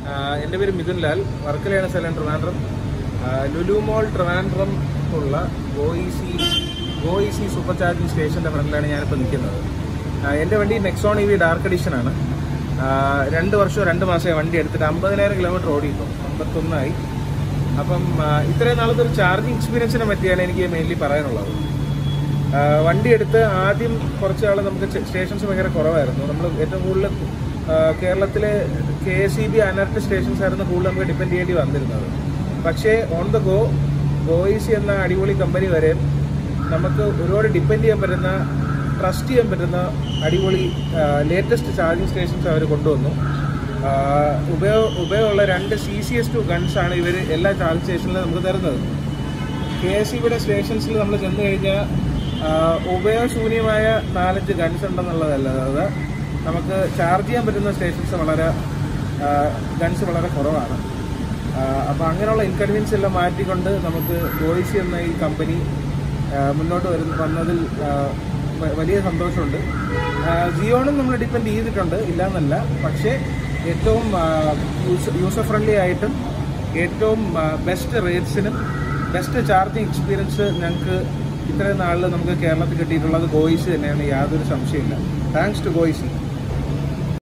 ആഹ് എൻ്റെ പേര് മിഥുൻ ലാൽ വർക്കലയാണ് സ്ഥലം ട്രിവാൻഡ്രം ആഹ് ലുലു മോൾ ട്രിവാൻഡ്രം ഉള്ള ഗോയിസി ഗോയിസി സൂപ്പർ ചാർജിങ് സ്റ്റേഷൻ്റെ ഫ്രണ്ടിലാണ് ഞാനിപ്പോൾ നിൽക്കുന്നത് ആഹ് എൻ്റെ വണ്ടി Nexon E V dark edition ആണ് ആഹ് രണ്ട് വർഷം രണ്ട് മാസമായി വണ്ടി എടുത്തിട്ട് അമ്പതിനായിരം കിലോമീറ്റർ ഓടിയിട്ടു അമ്പത്തൊന്നായി അപ്പം ആഹ് ഇത്രയും നാളത്തെ ഒരു ചാർജിങ് എക്സ്പീരിയൻസിനെ പറ്റിയാണ് എനിക്ക് മെയിൻലി പറയാനുള്ളത് ആഹ് വണ്ടി എടുത്ത് ആദ്യം കുറച്ച് നാൾ നമുക്ക് സ്റ്റേഷൻസ് ഭയങ്കര കുറവായിരുന്നു നമ്മൾ ഏറ്റവും കൂടുതൽ ആഹ് കേരളത്തിലെ K S E B ANERT stations ആയിരുന്നു കൂടുതൽ നമുക്ക് ഡിപ്പെൻഡ് ചെയ്യേണ്ടി വന്നിരുന്നത് പക്ഷേ ഓൺ ദ ഗോ ഗോയിസി എന്ന അടിപൊളി കമ്പനി വരെ നമുക്ക് ഒരുപാട് ഡിപ്പെൻഡ് ചെയ്യാൻ പറ്റുന്ന ട്രസ്റ്റ് ചെയ്യാൻ പറ്റുന്ന അടിപൊളി ലേറ്റസ്റ്റ് ചാർജിങ് സ്റ്റേഷൻസ് അവർ കൊണ്ടുവന്നു ആഹ് ഉപയോഗ ഉപയോഗമുള്ള രണ്ട് C C S two guns ആണ് ഇവർ എല്ലാ ചാർജിങ് സ്റ്റേഷനിലും നമുക്ക് തരുന്നത് കെ എസ് ഇബിയുടെ സ്റ്റേഷൻസിൽ നമ്മൾ ചെന്ന് കഴിഞ്ഞാൽ ഉപയോഗശൂന്യമായ നാലഞ്ച് ഗൺസ് ഉണ്ടെന്നുള്ളതല്ലാതെ നമുക്ക് ചാർജ് ചെയ്യാൻ പറ്റുന്ന സ്റ്റേഷൻസ് വളരെ ഗൺസ് വളരെ കുറവാണ് അപ്പോൾ അങ്ങനെയുള്ള ഇൻകൺവീനിയൻസ് എല്ലാം മാറ്റിക്കൊണ്ട് നമുക്ക് ഗോയിസി എന്ന ഈ കമ്പനി മുന്നോട്ട് വരുന്ന വന്നതിൽ ആ, വ- വലിയ സന്തോഷമുണ്ട് ആ, ജിയോണും നമ്മൾ ഡിപ്പെൻഡ് ചെയ്തിട്ടുണ്ട് ഇല്ലയെന്നല്ല പക്ഷേ ഏറ്റവും യൂസർ ഫ്രണ്ട്ലി ആയിട്ടും ഏറ്റവും ബെസ്റ്റ് റേറ്റ്സിനും ബെസ്റ്റ് ചാർജിങ് എക്സ്പീരിയൻസ് ഞങ്ങൾക്ക് ഇത്രയും നാളിൽ നമുക്ക് കേരളത്തിൽ കിട്ടിയിട്ടുള്ളത് ഗോയിസ് തന്നെയാണ് യാതൊരു സംശയമില്ല താങ്ക്സ് ടു ഗോയിസി